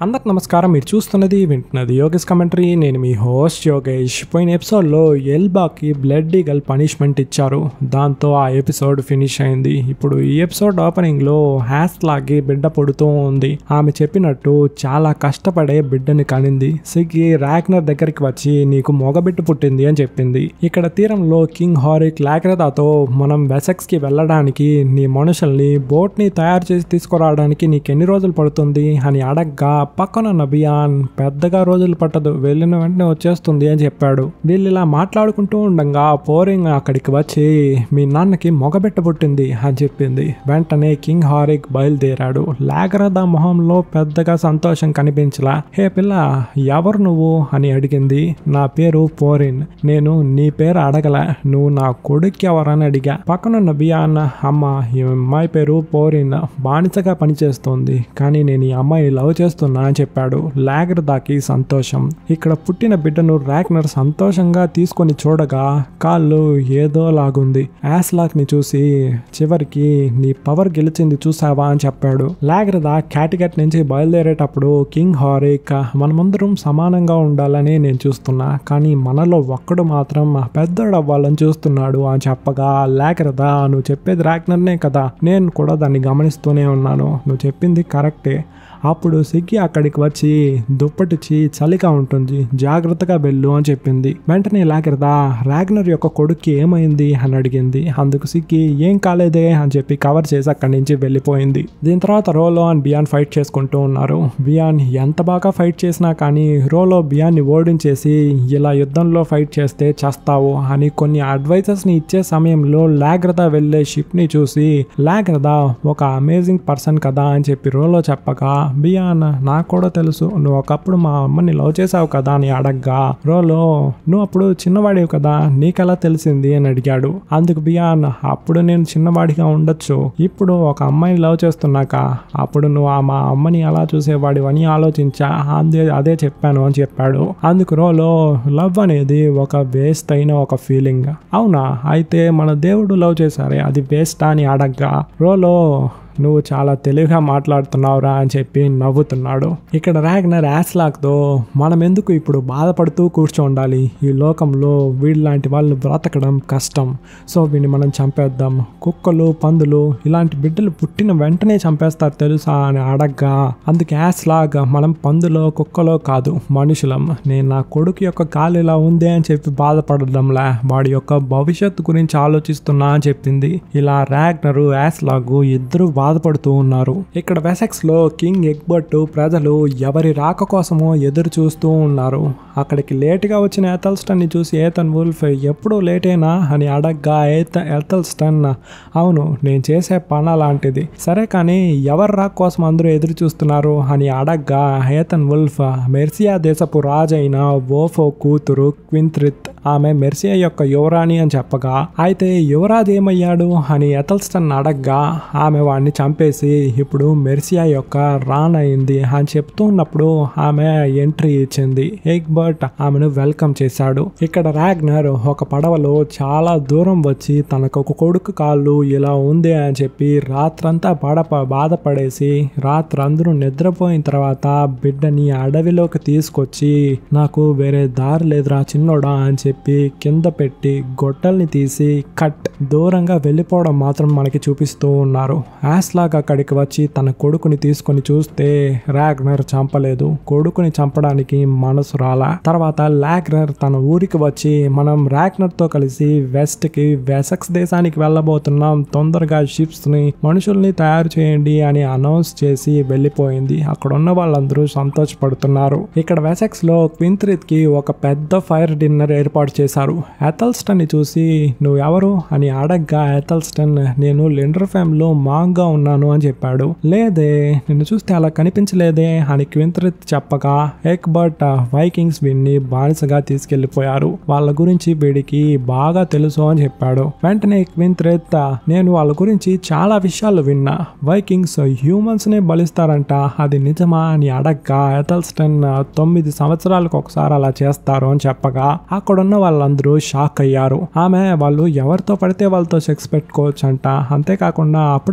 అందరికి నమస్కారం మీరు చూస్తున్నది వింటున్నది యోగేష్ కమెంటరీ నేను మీ హోస్ట్ యోగేష్ పోయిన ఎపిసోడ్లో ఎల్బాకి బ్లడ్ ఈగల్ పనిష్మెంట్ ఇచ్చారు దాంతో ఆ ఎపిసోడ్ ఫినిష్ అయింది ఇప్పుడు ఈ ఎపిసోడ్ ఓపెనింగ్లో హ్యాస్ లాగి బిడ్డ పుడుతూ ఉంది ఆమె చెప్పినట్టు చాలా కష్టపడే బిడ్డని కనింది సిగ్గి రాగ్నర్ దగ్గరికి వచ్చి నీకు మొగబిడ్డ పుట్టింది అని చెప్పింది ఇక్కడ తీరంలో కింగ్ హారిక్ లాగ్రదాతో మనం వెసెక్స్ కి వెళ్ళడానికి నీ మనుషుల్ని బోట్ ని తయారు చేసి తీసుకురావడానికి నీకు ఎన్ని రోజులు పడుతుంది అని అడగ్గా పక్కనున్న బియాన్ పెద్దగా రోజులు పట్టదు వెళ్ళిన వెంటనే వచ్చేస్తుంది అని చెప్పాడు వీళ్ళు ఇలా మాట్లాడుకుంటూ ఉండగా పోరింగ్ అక్కడికి వచ్చి మీ నాన్నకి మొగబెట్ట పుట్టింది అని చెప్పింది వెంటనే కింగ్ హారిక్ బయలుదేరాడు లాగ్రదా మొహంలో పెద్దగా సంతోషం కనిపించలా హే పిల్ల ఎవరు నువ్వు అని అడిగింది నా పేరు పోరిన్ నేను నీ పేరు అడగల నువ్వు నా కొడుకు ఎవరని అడిగా పక్కనున్న బియాన్ అమ్మ ఈ అమ్మాయి పేరు పోరిన్ బానిసగా పనిచేస్తోంది కానీ నేను ఈ అమ్మాయి లవ్ చేస్తున్నా అని చెప్పాడు లాగ్రదాకి సంతోషం ఇక్కడ పుట్టిన బిడ్డను రాగ్నర్ సంతోషంగా తీసుకొని చూడగా కాళ్ళు ఏదో లాగుంది యాస్లాక్ ని చూసి చివరికి నీ పవర్ గెలిచింది చూసావా అని చెప్పాడు లాగ్రదా క్యాటిగట్ నుంచి బయలుదేరేటప్పుడు కింగ్ హారిక్ మనమందరం సమానంగా ఉండాలని నేను చూస్తున్నా కానీ మనలో ఒక్కడు మాత్రం పెద్దోడు అవ్వాలని చూస్తున్నాడు అని చెప్పగా లాగ్రదా నువ్వు చెప్పేది రాగ్నర్నే కదా నేను కూడా దాన్ని గమనిస్తూనే ఉన్నాను నువ్వు చెప్పింది కరెక్టే అప్పుడు సిగ్గి అక్కడికి వచ్చి దుప్పటిచ్చి చలిగా ఉంటుంది జాగ్రత్తగా వెళ్ళు అని చెప్పింది వెంటనే లాగరదా రాగ్నర్ యొక్క కొడుక్కి ఏమైంది అని అడిగింది అందుకు సిగ్గి ఏం కాలేదే అని చెప్పి కవర్ చేసి అక్కడి నుంచి వెళ్ళిపోయింది దీని తర్వాత రోలో అండ్ బియాన్ ఫైట్ చేసుకుంటూ ఉన్నారు బియాన్ ఎంత బాగా ఫైట్ చేసినా కానీ రోలో బియాన్ని ఓడించేసి ఇలా యుద్ధంలో ఫైట్ చేస్తే చేస్తావు అని కొన్ని అడ్వైజెస్ ని ఇచ్చే సమయంలో లాగ్రదా వెళ్లే షిప్ ని చూసి లాగ్రదా ఒక అమేజింగ్ పర్సన్ కదా అని చెప్పి రోలో చెప్పగా బియాన్ నాకు కూడా తెలుసు నువ్వు ఒకప్పుడు మా అమ్మని లవ్ చేసావు కదా అని అడగ్గా రోలో నువ్వు అప్పుడు చిన్నవాడివి కదా నీకెలా తెలిసింది అని అడిగాడు అందుకు బియాన్ అప్పుడు నేను చిన్నవాడిగా ఉండొచ్చు ఇప్పుడు ఒక అమ్మాయిని లవ్ చేస్తున్నాక అప్పుడు నువ్వు ఆ మా అమ్మని ఎలా చూసేవాడివి అని ఆలోచించా అందే అదే చెప్పాను అని చెప్పాడు అందుకు రోలో లవ్ అనేది ఒక వేస్ట్ అయిన ఒక ఫీలింగ్ అవునా అయితే మన దేవుడు లవ్ చేశారే అది వేస్ట్ అని అడగ్గా రోలో నువ్వు చాలా తెలివిగా మాట్లాడుతున్నావురా అని చెప్పి నవ్వుతున్నాడు ఇక్కడ రాగ్నర్ యాస్లాక్తో మనం ఎందుకు ఇప్పుడు బాధపడుతూ కూర్చోండాలి ఈ లోకంలో వీళ్ళలాంటి వాళ్ళు బ్రతకడం కష్టం సో వీడిని మనం చంపేద్దాం కుక్కలు పందులు ఇలాంటి బిడ్డలు పుట్టిన వెంటనే చంపేస్తారు తెలుసా అని అడగ్గా అందుకే యాస్లాగ్ మనం పందులో కుక్కలో కాదు మనుషులం నేను నా కొడుకు యొక్క కాలు ఇలా ఉంది అని చెప్పి బాధపడడంలా వాడి యొక్క భవిష్యత్తు గురించి ఆలోచిస్తున్నా అని చెప్పింది ఇలా రాగ్నరు యాస్లాగు ఇద్దరు బాధపడుతూ ఉన్నారు ఇక్కడ వెసెక్స్ లో కింగ్ ఎగ్బర్ట్ ప్రజలు ఎవరి రాక కోసమో ఎదురు చూస్తూ ఉన్నారు అక్కడికి లేటుగా వచ్చిన ఎథల్స్టన్ ని చూసి ఏతన్ వుల్ఫ్ ఎప్పుడూ లేటేనా అని అడగ్గా ఏత ఎథల్స్టన్ అవును నేను చేసే పని అలాంటిది సరే కానీ ఎవరి రాక కోసం అందరూ ఎదురు చూస్తున్నారు అని అడగ్గా ఏతన్ వుల్ఫ్ మెర్సియా దేశపు రాజైన ఓఫో కూతురు క్వింత్రిత్ ఆమె మెర్సియా యొక్క యువరాణి అని చెప్పగా అయితే యువరాజు ఏమయ్యాడు అని ఎథల్స్టన్ అడగ్గా ఆమె వాడిని చంపేసి ఇప్పుడు మెర్సియా యొక్క రాన్ అయింది అని చెప్తూ ఉన్నప్పుడు ఆమె ఎంట్రీ ఇచ్చింది ఎగ్బర్ట్ ఆమెను వెల్కమ్ చేశాడు ఇక్కడ రాగ్నర్ ఒక పడవలో చాలా దూరం వచ్చి తనకు ఒక కొడుకు కాళ్ళు ఇలా ఉంది అని చెప్పి రాత్రంతా పడప బాధపడేసి రాత్రి అందరూ నిద్రపోయిన తర్వాత బిడ్డని అడవిలోకి తీసుకొచ్చి నాకు వేరే దారి లేదురా చిన్నోడా అని చెప్పి కింద పెట్టి గొట్టల్ని తీసి కట్ దూరంగా వెళ్ళిపోవడం మాత్రం మనకి చూపిస్తూ ఉన్నారు యాస్లాగ్ అక్కడికి వచ్చి తన కొడుకుని తీసుకొని చూస్తే రాగ్నర్ చంపలేదు కొడుకుని చంపడానికి మనసు రాలా తర్వాత లాగ్నర్ తన ఊరికి వచ్చి మనం రాగ్నర్ తో కలిసి వెస్ట్ కి వెసక్స్ దేశానికి వెళ్ళబోతున్నాం తొందరగా షిప్స్ ని మనుషుల్ని తయారు చేయండి అని అనౌన్స్ చేసి వెళ్ళిపోయింది అక్కడ ఉన్న వాళ్ళందరూ సంతోషపడుతున్నారు ఇక్కడ వెసెక్స్ లో క్వింత్రిత్ కి ఒక పెద్ద ఫైర్ డిన్నర్ ఏర్పాటు చేశారు ఎథల్స్టన్ ని చూసి నువ్వు ఎవరు అని అడగ్గా ఎథల్స్టన్ నేను లిండర్ ఫేమ్ లో మాంగా ఉన్నాను అని చెప్పాడు లేదే నిన్ను చూస్తే అలా కనిపించలేదే అని క్వింత్రిత్ చెప్పగా ఎక్బర్ట్ వైకింగ్స్ వీడిని బానిసగా తీసుకెళ్లిపోయారు వాళ్ళ గురించి వీడికి బాగా తెలుసు అని చెప్పాడు వెంటనే క్వింత్రిత్ నేను వాళ్ళ గురించి చాలా విషయాలు విన్నా వైకింగ్స్ హ్యూమన్స్ నే బలిస్తారంట అది నిజమా అని అడగ్గా ఎథల్స్టన్ తొమ్మిది సంవత్సరాలకు ఒకసారి అలా చేస్తారు అని చెప్పగా అక్కడున్న వాళ్ళందరూ షాక్ అయ్యారు ఆమె వాళ్ళు ఎవరితో పడితే వాళ్ళతో సెక్స్ పెట్టుకోవచ్చు అంట అంతేకాకుండా అప్పుడప్పుడు బట్ట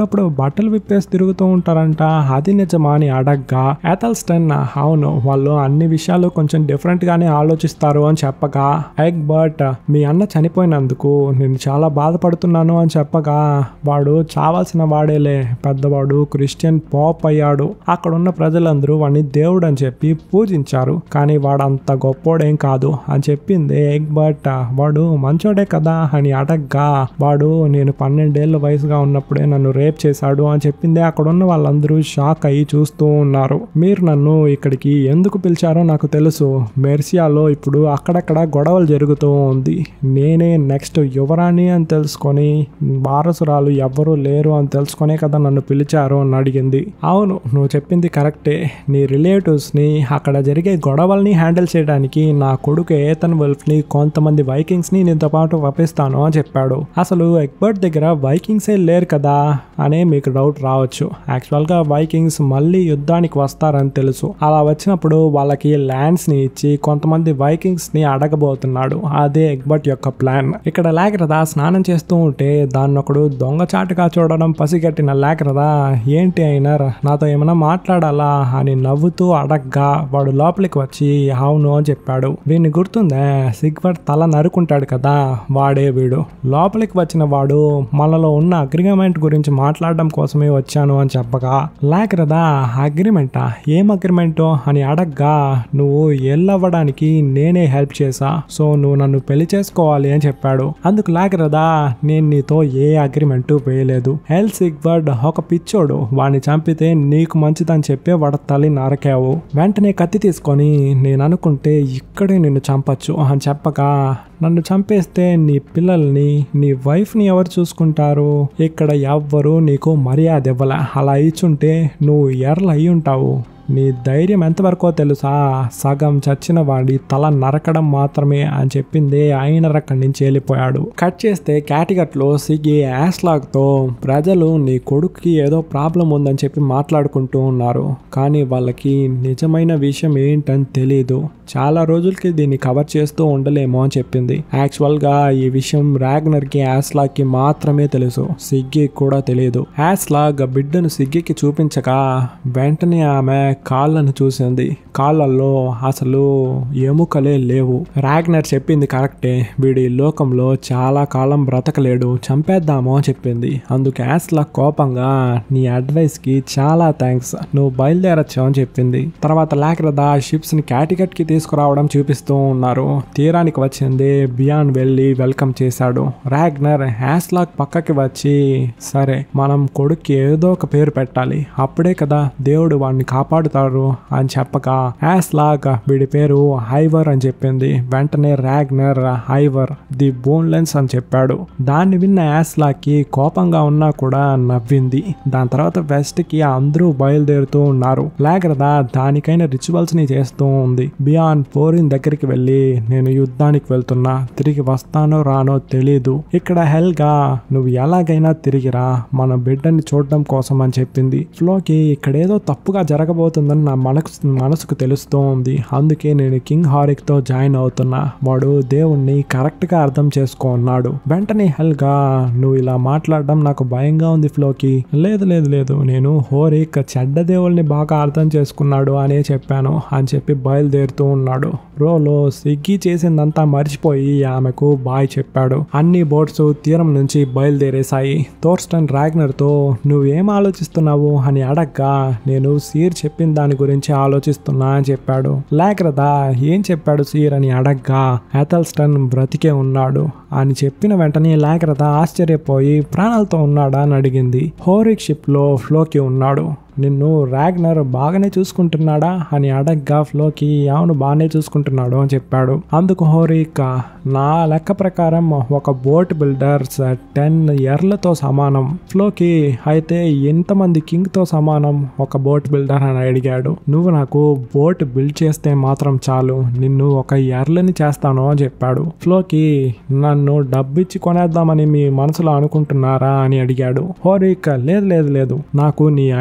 బట్టలు విప్పేసి తిరుగుతూ ఉంటారంట అది నిజమా అని అడగ్గా ఎథల్స్టన్ అవును వాళ్ళు అన్ని విషయాలు కొంచెం డిఫరెంట్ గానే ఆలోచిస్తారు అని చెప్పగా ఎగ్ బట్ మీ అన్న చనిపోయినందుకు నేను చాలా బాధపడుతున్నాను అని చెప్పగా వాడు చావాల్సిన వాడేలే పెద్దవాడు క్రిస్టియన్ పాప్ అయ్యాడు అక్కడ ఉన్న ప్రజలందరూ వాడిని దేవుడు అని చెప్పి పూజించారు కానీ వాడు అంత గొప్పోడేం కాదు అని చెప్పింది ఎగ్ బట్ వాడు మంచోడే కదా అని అడగ్గా వాడు నేను పన్నెండేళ్ల వయసుగా ఉన్నప్పుడే నన్ను రేప్ చేశాడు అని చెప్పింది అక్కడ ఉన్న వాళ్ళందరూ షాక్ అయ్యి చూస్తూ ఉన్నారు మీరు నన్ను ఇక్కడికి ఎందుకు పిలిచారో నాకు తెలుసు మెర్సియాలో ఇప్పుడు అక్కడక్కడ గొడవలు జరుగుతూ ఉంది నేనే నెక్స్ట్ యువరాణి అని తెలుసుకొని వారసురాలు ఎవ్వరూ లేరు అని తెలుసుకొనే కదా నన్ను పిలిచారు అని అడిగింది అవును నువ్వు చెప్పింది కరెక్టే నీ రిలేటివ్స్ ని అక్కడ జరిగే గొడవల్ని హ్యాండిల్ చేయడానికి నా కొడుకు ఏతన్ వెల్ఫ్ ని కొంతమంది వైకింగ్స్ ని నీతో పాటు పంపిస్తాను అని చెప్పాడు అసలు ఎక్బర్ట్ దగ్గర వైకింగ్సే లేరు కదా అనే మీకు డౌట్ రావచ్చు యాక్చువల్ గా వైకింగ్స్ మళ్ళీ యుద్ధానికి వస్తారని తెలుసు అలా వచ్చినప్పుడు వాళ్ళకి ల్యాండ్స్ ని ఇచ్చి కొంతమంది వైకింగ్స్ ని అడగబోతున్నాడు అదే ఎగ్బర్ట్ యొక్క ప్లాన్ ఇక్కడ లేకరదా స్నానం చేస్తూ ఉంటే దాన్ని ఒకడు దొంగచాటుగా చూడడం పసిగట్టిన లేకరదా ఏంటి అయినా నాతో ఏమైనా మాట్లాడాలా అని నవ్వుతూ అడగ్గా వాడు లోపలికి వచ్చి అవును అని చెప్పాడు వీడిని గుర్తుందే సిగ్వర్ట్ తల నరుకుంటాడు కదా వాడే వీడు లోపలికి వచ్చిన వాడు మనలో ఉన్న అగ్రిమెంట్ గురించి మాట్లాడడం కోసమే వచ్చాను అని చెప్పగా లేకరదా అగ్రిమెంటా ఏం అగ్రిమెంటో అని అడగ్గా నువ్వు ఎల్లవ్వడానికి నేనే హెల్ప్ చేసా సో నువ్వు నన్ను పెళ్లి చేసుకోవాలి అని చెప్పాడు అందుకు లేకరదా నేను నీతో ఏ అగ్రిమెంట్ వేయలేదు హెల్ సిగ్వర్డ్ ఒక పిచ్చోడు వాడిని చంపితే నీకు మంచిదని చెప్పే వాడు తల్లి నరకావు వెంటనే కత్తి తీసుకొని నేను అనుకుంటే ఇక్కడే నిన్ను చంపచ్చు అని చెప్పగా నన్ను చంపేస్తే నీ పిల్లల్ని నీ వైఫ్ని ఎవరు చూసుకుంటారు ఇక్కడ ఎవ్వరు నీకు మర్యాద ఇవ్వలే అలా ఇచ్చుంటే నువ్వు ఎర్రలు అయి ఉంటావు నీ ధైర్యం ఎంతవరకో తెలుసా సగం చచ్చిన వాడి తల నరకడం మాత్రమే అని చెప్పింది ఆయన అక్కడి నుంచి వెళ్ళిపోయాడు కట్ చేస్తే క్యాటిగట్లో సిగి యాస్లాగ్తో ప్రజలు నీ కొడుకుకి ఏదో ప్రాబ్లం ఉందని చెప్పి మాట్లాడుకుంటూ ఉన్నారు కానీ వాళ్ళకి నిజమైన విషయం ఏంటని తెలియదు చాలా రోజులకి దీన్ని కవర్ చేస్తూ ఉండలేమో అని చెప్పింది యాక్చువల్గా ఈ విషయం ర్యాగ్నర్కి యాస్లాగ్కి మాత్రమే తెలుసు సిగ్గి కూడా తెలియదు యాస్లాగ్ బిడ్డను సిగ్గికి చూపించగా వెంటనే ఆమె కాళ్ళను చూసింది కాళ్ళల్లో అసలు ఎముకలే లేవు రాగ్నర్ చెప్పింది కరెక్టే వీడి లోకంలో చాలా కాలం బ్రతకలేడు చంపేద్దామో అని చెప్పింది అందుకు యాస్లా కోపంగా నీ అడ్వైస్ కి చాలా థ్యాంక్స్ నువ్వు బయలుదేరచ్చు అని చెప్పింది తర్వాత లేకరదా షిప్స్ ని క్యాటికట్ కి తీసుకురావడం చూపిస్తూ ఉన్నారు తీరానికి వచ్చింది బియాన్ వెళ్ళి వెల్కమ్ చేశాడు రాగ్నర్ యాస్లాక్ పక్కకి వచ్చి సరే మనం కొడుక్కి ఏదో ఒక పేరు పెట్టాలి అప్పుడే కదా దేవుడు వాడిని కాపాడుతాడు అని చెప్పక యాస్ లాగ్ వీడి పేరు హైవర్ అని చెప్పింది వెంటనే రాగ్నర్ హైవర్ ది బోన్లెన్స్ అని చెప్పాడు దాన్ని విన్న యాస్ కి కోపంగా ఉన్నా కూడా నవ్వింది దాని తర్వాత వెస్ట్ కి అందరూ బయలుదేరుతూ ఉన్నారు లాగరదా దానికైన రిచువల్స్ ని చేస్తూ ఉంది బియాన్ పోరిన్ దగ్గరికి వెళ్ళి నేను యుద్ధానికి వెళ్తున్నా తిరిగి వస్తానో రానో తెలీదు ఇక్కడ హెల్గా నువ్వు ఎలాగైనా తిరిగిరా మన బిడ్డని చూడడం కోసం అని చెప్పింది ఫ్లోకి ఇక్కడేదో తప్పుగా జరగబోతుందని నా మనకు మనసుకు తెలుస్తూ ఉంది అందుకే నేను కింగ్ హారిక్ తో జాయిన్ అవుతున్నా వాడు దేవుణ్ణి కరెక్ట్ గా అర్థం చేసుకున్నాడు వెంటనే హెల్గా నువ్వు ఇలా మాట్లాడడం నాకు భయంగా ఉంది ఫ్లోకి లేదు లేదు లేదు నేను హోరిక్ చెడ్డ దేవుల్ని బాగా అర్థం చేసుకున్నాడు అనే చెప్పాను అని చెప్పి బయలుదేరుతూ ఉన్నాడు రోలో సిగ్గి చేసిందంతా మర్చిపోయి ఆమెకు బాయ్ చెప్పాడు అన్ని బోట్స్ తీరం నుంచి బయలుదేరేశాయి థోర్స్టన్ రాగ్నర్ తో నువ్వేం ఆలోచిస్తున్నావు అని అడగ్గా నేను సీర్ చెప్పిన దాని గురించి ఆలోచిస్తున్నా అని చెప్పాడు లేకరదా ఏం చెప్పాడు సీర్ అని అడగ్గా ఎథల్స్టన్ బ్రతికే ఉన్నాడు అని చెప్పిన వెంటనే లేకరదా ఆశ్చర్యపోయి ప్రాణాలతో ఉన్నాడా అని అడిగింది హోరిక్ షిప్ లో ఫ్లోకి ఉన్నాడు నిన్ను రాగ్నర్ బాగానే చూసుకుంటున్నాడా అని అడగ్గా ఫ్లోకి అవును బాగానే చూసుకుంటున్నాడు అని చెప్పాడు అందుకు హోరిక్ నా లెక్క ప్రకారం ఒక బోట్ బిల్డర్స్ టెన్ ఇయర్లతో సమానం ఫ్లోకి అయితే ఎంతమంది కింగ్ తో సమానం ఒక బోట్ బిల్డర్ అని అడిగాడు నువ్వు నాకు బోట్ బిల్డ్ చేస్తే మాత్రం చాలు నిన్ను ఒక ఎర్లని చేస్తాను అని చెప్పాడు ఫ్లోకి నన్ను డబ్బిచ్చి కొనేద్దామని మీ మనసులో అనుకుంటున్నారా అని అడిగాడు హోరిక్ లేదు లేదు లేదు నాకు నీ ఐడియాస్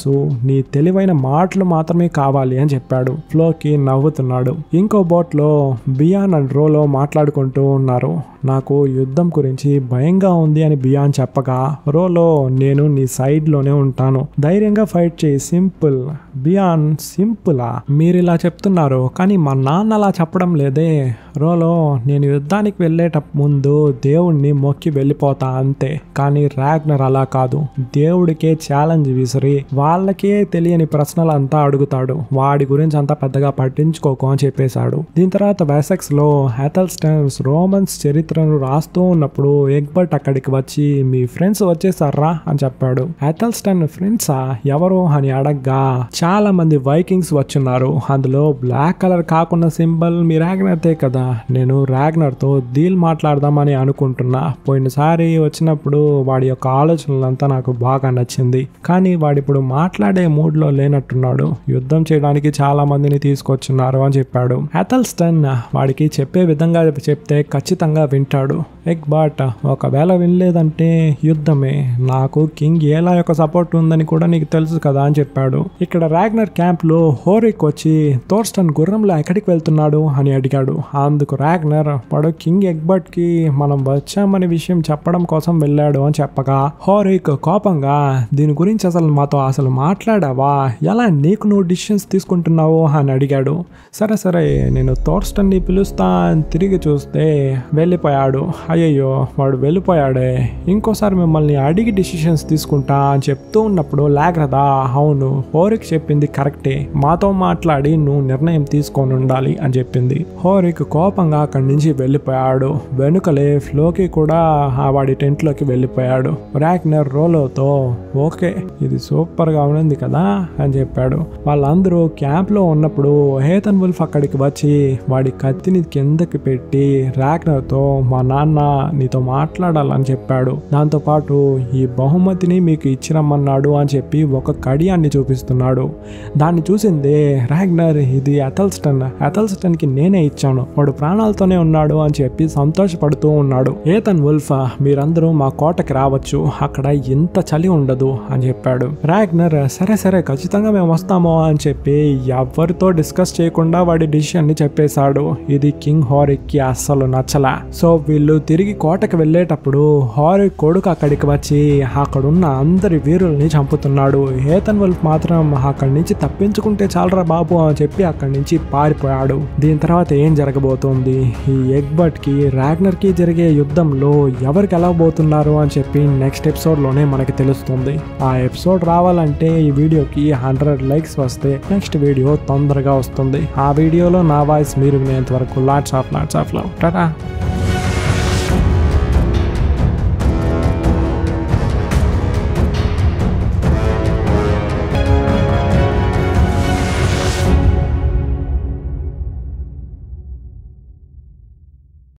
మనసు నీ తెలివైన మాటలు మాత్రమే కావాలి అని చెప్పాడు ఫ్లోకి నవ్వుతున్నాడు ఇంకో బోట్లో బియాన్ అండ్ రోలో మాట్లాడుకుంటూ ఉన్నారు నాకు యుద్ధం గురించి భయంగా ఉంది అని బియాన్ చెప్పగా రోలో నేను నీ సైడ్లోనే ఉంటాను ధైర్యంగా ఫైట్ చేయి సింపుల్ బియాన్ సింపులా మీరు ఇలా చెప్తున్నారు కానీ మా నాన్న అలా చెప్పడం లేదే రోలో నేను యుద్ధానికి వెళ్ళేట ముందు దేవుణ్ణి మొక్కి వెళ్ళిపోతా అంతే కానీ రాగ్నర్ అలా కాదు దేవుడికే ఛాలెంజ్ విసిరి వాళ్ళకే తెలియని ప్రశ్నలు అంతా అడుగుతాడు వాడి గురించి అంతా పెద్దగా పట్టించుకోకు అని చెప్పేశాడు దీని తర్వాత వెసెక్స్ లో హెథల్స్టన్స్ రోమన్స్ చరిత్రను రాస్తూ ఉన్నప్పుడు ఎగ్బర్ట్ అక్కడికి వచ్చి మీ ఫ్రెండ్స్ వచ్చేసారా అని చెప్పాడు హెథల్స్టన్ ఫ్రెండ్సా ఎవరు అని అడగ్గా చాలా మంది వైకింగ్స్ వచ్చున్నారు అందులో బ్లాక్ కలర్ కాకుండా సింబల్ మీ రాగ్నర్తే కదా నేను రాగ్నర్ తో డీల్ మాట్లాడదామని అనుకుంటున్నా పోయినసారి వచ్చినప్పుడు వాడి యొక్క ఆలోచనలంతా నాకు బాగా నచ్చింది కానీ వాడిప్పుడు మాట్లాడే మూడ్ లో లేనట్టున్నాడు యుద్ధం చేయడానికి చాలా మందిని తీసుకొచ్చున్నారు అని చెప్పాడు హెథల్స్టన్ వాడికి చెప్పే విధంగా చెప్తే ఖచ్చితంగా వింటాడు ఎగ్ బాట్ ఒకవేళ వినలేదంటే యుద్ధమే నాకు కింగ్ ఏలా యొక్క సపోర్ట్ ఉందని కూడా నీకు తెలుసు కదా అని చెప్పాడు ఇక్కడ రాగ్నర్ క్యాంప్ లో హోరిక్ వచ్చి తోర్స్టన్ గుర్రంలో ఎక్కడికి వెళ్తున్నాడు అని అడిగాడు అందుకు రాగ్నర్ వాడు కింగ్ ఎగ్బర్ట్ కి మనం వచ్చామనే విషయం చెప్పడం కోసం వెళ్ళాడు అని చెప్పగా హోరిక్ కోపంగా దీని గురించి అసలు మాతో అసలు మాట్లాడావా ఎలా నీకు నువ్వు డిసిషన్స్ తీసుకుంటున్నావు అని అడిగాడు సరే సరే నేను తోర్స్టన్ని పిలుస్తా అని తిరిగి చూస్తే వెళ్ళిపోయాడు అయ్యయ్యో వాడు వెళ్ళిపోయాడే ఇంకోసారి మిమ్మల్ని అడిగి డిసిషన్స్ తీసుకుంటా అని చెప్తూ ఉన్నప్పుడు లేకదా అవును హోరిక్ చెప్పింది కరెక్టే మాతో మాట్లాడి నువ్వు నిర్ణయం తీసుకొని ఉండాలి అని చెప్పింది హోరిక్ కోపంగా అక్కడి నుంచి వెళ్ళిపోయాడు వెనుకలే ఫ్లోకి కూడా ఆ వాడి టెంట్లోకి వెళ్ళిపోయాడు రాక్నర్ రోలోతో ఓకే ఇది సూపర్ గా ఉంది కదా అని చెప్పాడు వాళ్ళందరూ క్యాంప్ లో ఉన్నప్పుడు హేతన్ వుల్ఫ్ అక్కడికి వచ్చి వాడి కత్తిని కిందకి పెట్టి రాక్నర్ తో మా నాన్న నీతో మాట్లాడాలని చెప్పాడు దాంతో పాటు ఈ బహుమతిని మీకు ఇచ్చిరమ్మన్నాడు అని చెప్పి ఒక కడియాన్ని చూపిస్తున్నాడు దాన్ని చూసిందే రాగ్నర్ ఇది అథల్స్టన్ అథల్స్టన్ కి నేనే ఇచ్చాను వాడు ప్రాణాలతోనే ఉన్నాడు అని చెప్పి సంతోషపడుతూ ఉన్నాడు ఏతన్ వుల్ఫ్ మీరందరూ మా కోటకి రావచ్చు అక్కడ ఇంత చలి ఉండదు అని చెప్పాడు రాగ్నర్ సరే సరే ఖచ్చితంగా మేము వస్తాము అని చెప్పి ఎవరితో డిస్కస్ చేయకుండా వాడి డిసిషన్ ని చెప్పేశాడు ఇది కింగ్ హారిక్ కి అస్సలు నచ్చలా సో వీళ్ళు తిరిగి కోటకి వెళ్ళేటప్పుడు హారిక్ కొడుకు అక్కడికి వచ్చి అక్కడున్న అందరి వీరుల్ని చంపుతున్నాడు హేతన్ వల్ఫ్ మాత్రం అక్కడి నుంచి తప్పించుకుంటే చాలరా బాబు అని చెప్పి అక్కడి నుంచి పారిపోయాడు దీని తర్వాత ఏం జరగబోతోంది ఈ ఎగ్బర్ట్ కి రాగ్నర్ కి జరిగే యుద్ధంలో ఎవరికి ఎలా పోతున్నారు అని చెప్పి నెక్స్ట్ ఎపిసోడ్ లోనే మనకి తెలుస్తుంది ఆ ఎపిసోడ్ రావాలంటే ఈ వీడియోకి హండ్రెడ్ లైక్స్ వస్తే నెక్స్ట్ వీడియో తొందరగా వస్తుంది ఆ వీడియోలో నా వాయిస్ మీరు వినేంత వరకు lots of lots of love Tata